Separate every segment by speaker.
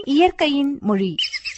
Speaker 1: இயற்கையின் மொழி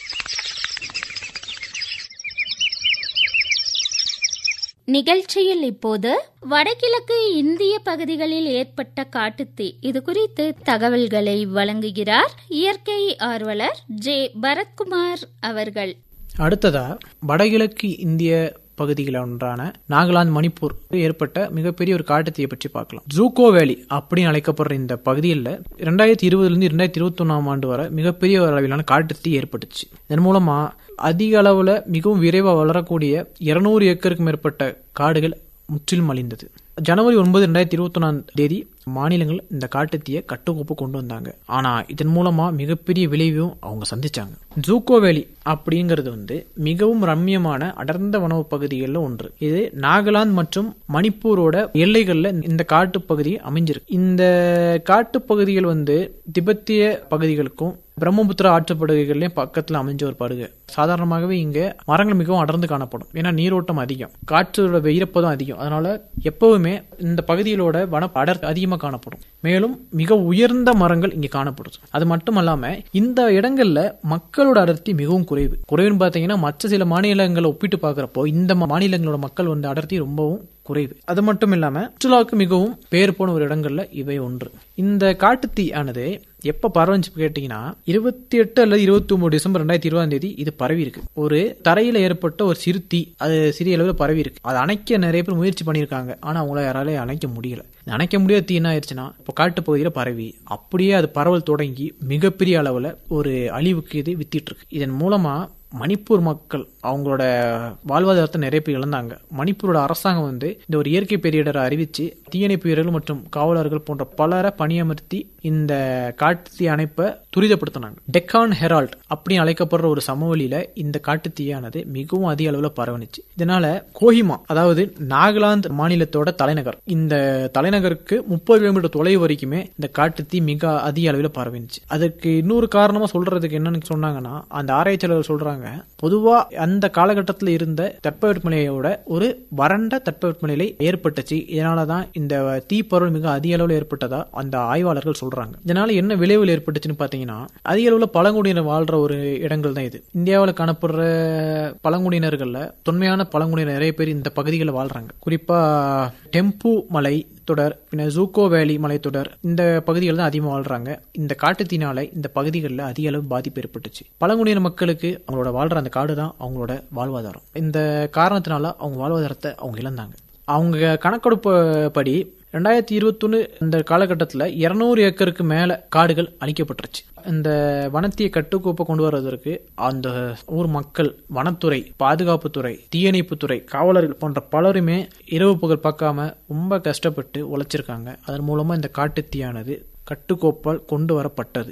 Speaker 2: நிகழ்ச்சியில் இப்போது வடகிழக்கு இந்திய பகுதிகளில் ஏற்பட்ட காட்டுத்தீ இது குறித்து தகவல்களை வழங்குகிறார் இயற்கை ஆர்வலர் ஜே பரத்குமார் அவர்கள்
Speaker 3: அடுத்ததா வடகிழக்கு இந்திய பகுதிகளில் ஒன்றான நாகாலாந்து மணிப்பூர் ஏற்பட்ட மிகப்பெரிய ஒரு காட்டுத்தீயை பற்றி பார்க்கலாம் ஜூகோ வேலி அப்படின்னு அழைக்கப்படுற இந்த பகுதியில் ரெண்டாயிரத்தி இருபதுலேருந்து ரெண்டாயிரத்தி இருபத்தி ஒன்றாம் ஆண்டு வரை மிகப்பெரிய ஒரு அளவிலான காட்டுத்தீ ஏற்பட்டுச்சு இதன் மூலமா அதிக அளவில் மிகவும் விரைவாக வளரக்கூடிய இருநூறு ஏக்கருக்கு மேற்பட்ட காடுகள் முற்றிலும் அழிந்தது ஜனவரி ஒன்பது ரெண்டாயிரத்தி இருபத்தி ஒன்றாம் தேதி மாநிலங்கள் இந்த காட்டுத்தீயை கட்டுக்கோப்பு கொண்டு வந்தாங்க ஆனா இதன் மூலமா மிகப்பெரிய விளைவையும் அவங்க சந்திச்சாங்க ஜூக்கோ வேலி அப்படிங்கிறது வந்து மிகவும் ரம்மியமான அடர்ந்த வனவு பகுதிகளில் ஒன்று இது நாகாலாந்து மற்றும் மணிப்பூரோட எல்லைகள்ல இந்த காட்டுப்பகுதி அமைஞ்சிருக்கு இந்த காட்டுப்பகுதிகள் வந்து திபெத்திய பகுதிகளுக்கும் பிரம்மபுத்திரா ஆற்றுப்படுகைகள்லயும் பக்கத்துல அமைஞ்ச ஒரு படுகை சாதாரணமாகவே இங்க மரங்கள் மிகவும் அடர்ந்து காணப்படும் ஏன்னா நீரோட்டம் அதிகம் காற்றோட ஈரப்பதம் அதிகம் அதனால எப்பவுமே இந்த பகுதிகளோட வன அடர் அதிகமாக காணப்படும் மேலும் மிக உயர்ந்த மரங்கள் இங்க காணப்படுது அது மட்டும் இல்லாம இந்த இடங்கள்ல மக்களோட அடர்த்தி மிகவும் குறைவு குறைவுன்னு பாத்தீங்கன்னா மற்ற சில மாநிலங்களை ஒப்பிட்டு பாக்குறப்போ இந்த மாநிலங்களோட மக்கள் வந்து அடர்த்தி ரொம்பவும் குறைவு அது மட்டும் இல்லாம சுற்றுலாவுக்கு மிகவும் பேர் போன ஒரு இடங்கள்ல இவை ஒன்று இந்த காட்டுத்தீ ஆனது எப்ப பரவச்சு கேட்டீங்கன்னா இருபத்தி எட்டு அல்லது இருபத்தி ஒன்பது டிசம்பர் ரெண்டாயிரத்தி இருபதாம் தேதி இது பரவி இருக்கு ஒரு தரையில ஏற்பட்ட ஒரு சிறு தீ அது சிறிய அளவில் பரவி இருக்கு அதை அணைக்க நிறைய பேர் முயற்சி பண்ணியிருக்காங்க ஆனா அவங்கள யாராலையும் அணைக்க முடியல அணைக்க முடியாத தீ என்ன ஆயிடுச்சுன்னா இப்போ காட்டுப்பகுதியில பரவி அப்படியே அது பரவல் தொடங்கி மிகப்பெரிய அளவுல ஒரு அழிவுக்கு இது வித்திட்டு இருக்கு இதன் மூலமா மணிப்பூர் மக்கள் அவங்களோட வாழ்வாதாரத்தை நிறைய பேர் இழந்தாங்க மணிப்பூரோட அரசாங்கம் வந்து இந்த ஒரு இயற்கை பேரிடரை அறிவிச்சு தீயணைப்பு வீரர்கள் மற்றும் காவலர்கள் போன்ற பலரை பணியமர்த்தி இந்த காட்டுத்தீ அணைப்பை துரிதப்படுத்தினாங்க டெக்கான் ஹெரால்ட் அப்படின்னு அழைக்கப்படுற ஒரு சமவெளியில இந்த காட்டுத்தீயானது மிகவும் அதிக அளவில் பரவணிச்சு இதனால கோஹிமா அதாவது நாகாலாந்து மாநிலத்தோட தலைநகர் இந்த தலைநகருக்கு முப்பது கிலோமீட்டர் தொலைவு வரைக்குமே இந்த காட்டுத்தீ மிக அதிக அளவில் பரவிச்சு அதுக்கு இன்னொரு காரணமா சொல்றதுக்கு என்னன்னு சொன்னாங்கன்னா அந்த ஆராய்ச்சியாளர்கள் சொல்றாங்க பொதுவா அந்த காலகட்டத்தில் இருந்த தட்பவெப்பநிலையோட ஒரு வறண்ட தட்பவெப்பநிலை ஏற்பட்டுச்சு இதனாலதான் இந்த தீப்பரவல் மிக அதிக அளவில் ஏற்பட்டதா அந்த ஆய்வாளர்கள் சொல்றாங்க இதனால என்ன விளைவுகள் ஏற்பட்டுச்சுன்னு பாத்தீங்கன்னா அதிக அளவில் பழங்குடியினர் வாழ்ற ஒரு இடங்கள் தான் இது இந்தியாவில் காணப்படுற பழங்குடியினர்கள்ல தொன்மையான பழங்குடியினர் நிறைய பேர் இந்த பகுதிகளில் வாழ்றாங்க குறிப்பா டெம்பு மலை தொடர் பின்ன ஜூக்கோ வேலி மலைத்தொடர் இந்த பகுதிகள் தான் அதிகமாக வாழ்றாங்க இந்த காட்டுத்தீனால இந்த பகுதிகளில் அதிக அளவு பாதிப்பு ஏற்பட்டுச்சு பழங்குடியின மக்களுக்கு அவங்களோட வாழ்ற அந்த காடு தான் அவங்களோட வாழ்வாதாரம் இந்த காரணத்தினால அவங்க வாழ்வாதாரத்தை அவங்க இழந்தாங்க அவங்க கணக்கெடுப்பு படி ரெண்டாயிரத்தி இருபத்தொன்னு இந்த காலகட்டத்தில் இருநூறு ஏக்கருக்கு மேல காடுகள் அழிக்கப்பட்டுருச்சு இந்த வனத்திய கட்டுக்கோப்பை கொண்டு வர்றதற்கு அந்த ஊர் மக்கள் வனத்துறை பாதுகாப்புத்துறை தீயணைப்புத்துறை காவலர்கள் போன்ற பலருமே இரவு புகழ் பார்க்காம ரொம்ப கஷ்டப்பட்டு உழைச்சிருக்காங்க அதன் மூலமா இந்த காட்டுத்தீயானது கட்டுக்கோப்பால் கொண்டு வரப்பட்டது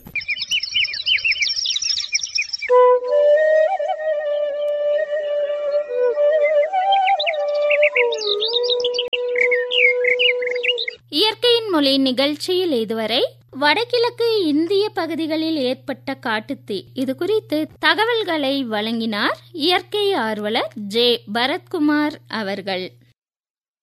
Speaker 2: இயற்கையின் மொழி நிகழ்ச்சியில் இதுவரை வடகிழக்கு இந்திய பகுதிகளில் ஏற்பட்ட காட்டுத்தீ இது குறித்து தகவல்களை வழங்கினார் இயற்கை ஆர்வலர் ஜே பரத்குமார் அவர்கள்